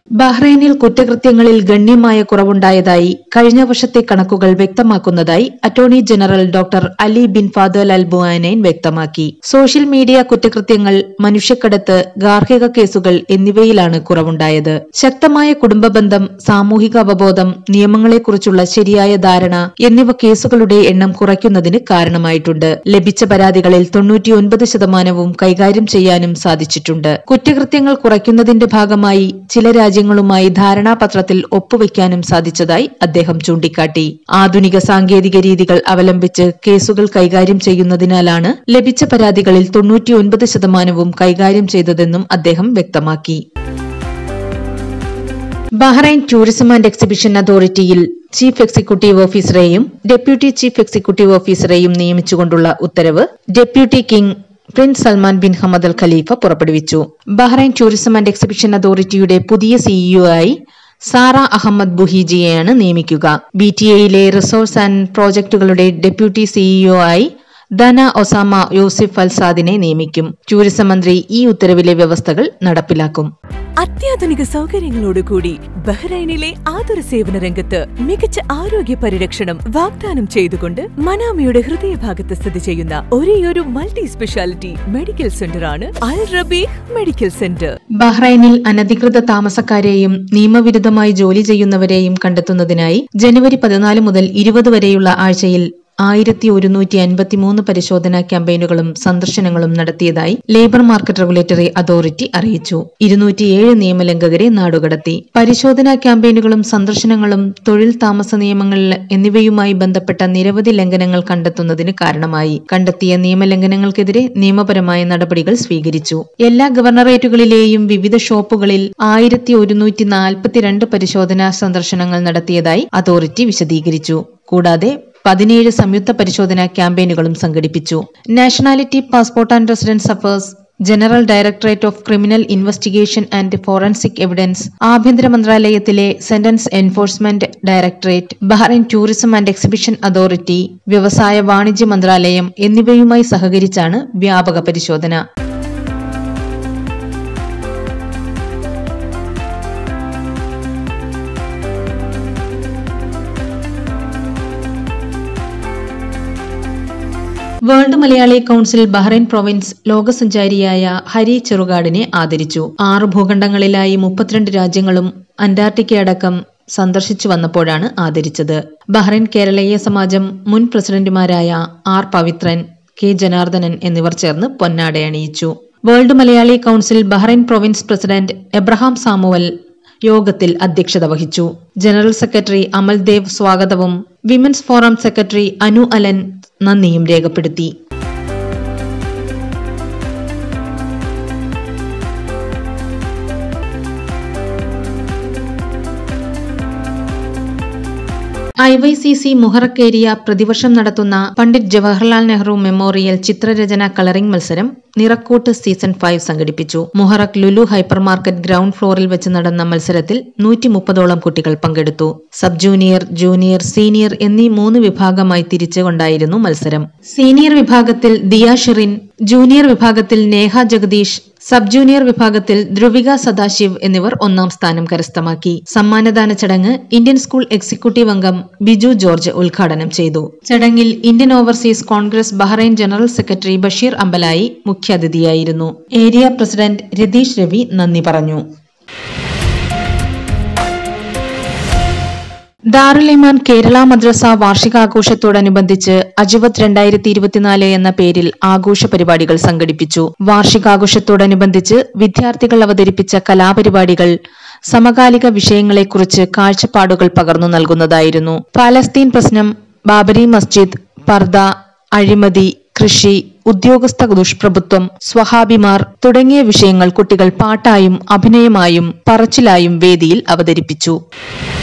ബഹ്റൈനിൽ കുറ്റകൃത്യങ്ങളിൽ ഗണ്യമായ കുറവുണ്ടായതായി കഴിഞ്ഞ വർഷത്തെ കണക്കുകൾ വ്യക്തമാക്കുന്നതായി attorney general doctor Ali bin Fadhel Al Buainain വ്യക്തമാക്കി സോഷ്യൽ മീഡിയ കുറ്റകൃത്യങ്ങൾ മനുഷ്യക്കടത്ത് ഗാർഹിക കേസുകൾ എന്നിവയിലാണ് കുറവുണ്ടായത് ശക്തമായ കുടുംബ ബന്ധം സാമൂഹിക അവബോധം നിയമങ്ങളെക്കുറിച്ചുള്ള ശരിയായ ധാരണ എന്നിവ കേസുകളുടെ എണ്ണം കുറയ്ക്കുന്നതിന് കാരണമായിട്ടുണ്ട് ലഭിച്ച പരാതികളിൽ തൊണ്ണൂറ്റിയൊൻപത് ശതമാനവും കൈകാര്യം ചെയ്യാനും സാധിച്ചിട്ടുണ്ട് കുറ്റകൃത്യങ്ങൾ കുറയ്ക്കുന്നതിന്റെ ഭാഗമായി ചില രാജ്യങ്ങളുമായി ധാരണാപത്രത്തിൽ ഒപ്പുവെക്കാനും സാധിച്ചതായി അദ്ദേഹം ചൂണ്ടിക്കാട്ടി ആധുനിക സാങ്കേതിക രീതികൾ അവലംബിച്ച് കേസുകൾ കൈകാര്യം ചെയ്യുന്നതിനാലാണ് ലഭിച്ച പരാതികളിൽ തൊണ്ണൂറ്റിയൊൻപത് ശതമാനവും കൈകാര്യം ചെയ്തതെന്നും അദ്ദേഹം വ്യക്തമാക്കി ബഹ്റൈൻ ടൂറിസം ആൻഡ് എക്സിബിഷൻ അതോറിറ്റിയിൽ ചീഫ് എക്സിക്യൂട്ടീവ് ഓഫീസറെയും ഡെപ്യൂട്ടി ചീഫ് എക്സിക്യൂട്ടീവ് ഓഫീസറെയും നിയമിച്ചുകൊണ്ടുള്ള ഉത്തരവ് deputy king prince Salman bin Hamad Al Khalifa പുറപ്പെടുവിച്ചു ബഹ്റൈൻ ടൂറിസം ആൻഡ് എക്സിബിഷൻ അതോറിറ്റിയുടെ പുതിയ സിഇഒ ആയി സാറ അഹമ്മദ് ബുഹിജിയെയാണ് നിയമിക്കുക ബി ടി എയിലെ റിസോഴ്സ് ആൻഡ് പ്രോജക്ടുകളുടെ ഡെപ്യൂട്ടി സിഇഒ ആയി ധന ഒസാമ യൂസിഫ് അൽസാദിനെ നിയമിക്കും ടൂറിസം മന്ത്രി ഈ ഉത്തരവിലെ വ്യവസ്ഥകൾ നടപ്പിലാക്കും അത്യാധുനിക സൗകര്യങ്ങളോടുകൂടി ബഹ്റൈനിലെ ആതുര സേവന രംഗത്ത് മികച്ച ആരോഗ്യ പരിരക്ഷണം വാഗ്ദാനം ചെയ്തുകൊണ്ട് മനാമയുടെ ഹൃദയഭാഗത്ത് സ്ഥിതി ചെയ്യുന്ന ഒരേയൊരു മൾട്ടി സ്പെഷ്യാലിറ്റി മെഡിക്കൽ സെന്ററാണ് അൽ റബീഹ് മെഡിക്കൽ സെന്റർ ബഹ്റൈനിൽ അനധികൃത താമസക്കാരെയും നിയമവിരുദ്ധമായി ജോലി ചെയ്യുന്നവരെയും കണ്ടെത്തുന്നതിനായി ജനുവരി പതിനാല് മുതൽ ഇരുപത് വരെയുള്ള ആഴ്ചയിൽ ആയിരത്തി ഒരുന്നൂറ്റി അൻപത്തിമൂന്ന് പരിശോധനാ ക്യാമ്പയിനുകളും സന്ദർശനങ്ങളും നടത്തിയതായി ലേബർ മാർക്കറ്റ് റെഗുലേറ്ററി അതോറിറ്റി അറിയിച്ചു ഇരുന്നൂറ്റിയേഴ് നിയമലംഘകരെ നാടുകടത്തി പരിശോധനാ ക്യാമ്പയിനുകളും സന്ദർശനങ്ങളും തൊഴിൽ താമസ നിയമങ്ങൾ എന്നിവയുമായി ബന്ധപ്പെട്ട നിരവധി ലംഘനങ്ങൾ കണ്ടെത്തുന്നതിന് കാരണമായി കണ്ടെത്തിയ നിയമലംഘനങ്ങൾക്കെതിരെ നിയമപരമായ നടപടികൾ സ്വീകരിച്ചു എല്ലാ ഗവർണറേറ്റുകളിലെയും വിവിധ ഷോപ്പുകളിൽ ആയിരത്തി ഒരുന്നൂറ്റി നാൽപ്പത്തിരണ്ട് പരിശോധനാ സന്ദർശനങ്ങൾ നടത്തിയതായി അതോറിറ്റി വിശദീകരിച്ചു കൂടാതെ പതിനേഴ് സംയുക്ത പരിശോധനാ ക്യാമ്പയിനുകളും സംഘടിപ്പിച്ചു nationality passport and residence affairs general directorate of criminal investigation and forensic evidence ആഭ്യന്തര മന്ത്രാലയത്തിലെ sentence enforcement directorate Bahrain tourism and exhibition authority വ്യവസായ വാണിജ്യ മന്ത്രാലയം എന്നിവയുമായി സഹകരിച്ചാണ് വ്യാപക പരിശോധന world Malayali council Bahrain province ലോകസഞ്ചാരിയായ ഹരി ചെറുകാടിനെ ആദരിച്ചു ആറ് ഭൂഖണ്ഡങ്ങളിലായി മുപ്പത്തിരണ്ട് രാജ്യങ്ങളും അന്റാർട്ടിക്ക അടക്കം സന്ദർശിച്ചു വന്നപ്പോഴാണ് ആദരിച്ചത് ബഹ്റൈൻ കേരളീയ സമാജം മുൻ പ്രസിഡന്റുമാരായ ആർ പവിത്രൻ കെ ജനാർദ്ദനൻ എന്നിവർ ചേർന്ന് പൊന്നാടയണിയിച്ചു world Malayali council Bahrain province president Abraham Samuel യോഗത്തിൽ അധ്യക്ഷത വഹിച്ചു ജനറൽ സെക്രട്ടറി അമൽദേവ് സ്വാഗതവും women's forum secretary Anu Alan നന്ദിയും രേഖപ്പെടുത്തി I Y C C Muharraq area പ്രതിവർഷം നടത്തുന്ന പണ്ഡിറ്റ് ജവഹർലാൽ നെഹ്റു മെമ്മോറിയൽ ചിത്രരചന കളറിംഗ് മത്സരം നിറക്കൂട്ട് സീസൺ ഫൈവ് സംഘടിപ്പിച്ചു Muharraq Lulu hypermarket ground ഫ്ലോറിൽ വെച്ച് നടന്ന മത്സരത്തിൽ നൂറ്റി മുപ്പതോളം കുട്ടികൾ പങ്കെടുത്തു സബ് ജൂനിയർ ജൂനിയർ സീനിയർ എന്നീ മൂന്ന് വിഭാഗമായി തിരിച്ചുകൊണ്ടായിരുന്നു മത്സരം സീനിയർ വിഭാഗത്തിൽ ദിയ ഷെറിൻ ജൂനിയർ വിഭാഗത്തിൽ നേഹ ജഗദീഷ് സബ് ജൂനിയർ വിഭാഗത്തിൽ ധ്രുവിക സദാശിവ് എന്നിവർ ഒന്നാം സ്ഥാനം കരസ്ഥമാക്കി സമ്മാനദാന ചടങ്ങ് ഇന്ത്യൻ സ്കൂൾ എക്സിക്യൂട്ടീവ് അംഗം ബിജു ജോർജ് ഉദ്ഘാടനം ചെയ്തു ചടങ്ങിൽ Indian overseas Congress Bahrain general secretary Basheer Ambalayi മുഖ്യാതിഥിയായിരുന്നു ഏരിയ പ്രസിഡന്റ് രതീഷ് രവി നന്ദി പറഞ്ഞു ദാറുലിമാൻ കേരള മദ്രസ വാർഷികാഘോഷത്തോടനുബന്ധിച്ച് അജുവത് രണ്ടായിരത്തി ഇരുപത്തിനാല് എന്ന പേരിൽ ആഘോഷ പരിപാടികൾ സംഘടിപ്പിച്ചു വാർഷികാഘോഷത്തോടനുബന്ധിച്ച് വിദ്യാർത്ഥികൾ അവതരിപ്പിച്ച കലാപരിപാടികൾ സമകാലിക വിഷയങ്ങളെക്കുറിച്ച് കാഴ്ചപ്പാടുകൾ പകർന്നു നൽകുന്നതായിരുന്നു പാലസ്തീൻ പ്രശ്നം ബാബരി മസ്ജിദ് പർദ അഴിമതി കൃഷി ഉദ്യോഗസ്ഥ ദുഷ്പ്രഭുത്വം സ്വഹാബിമാർ തുടങ്ങിയ വിഷയങ്ങൾ കുട്ടികൾ പാട്ടായും അഭിനയമായും പറച്ചിലായും വേദിയിൽ അവതരിപ്പിച്ചു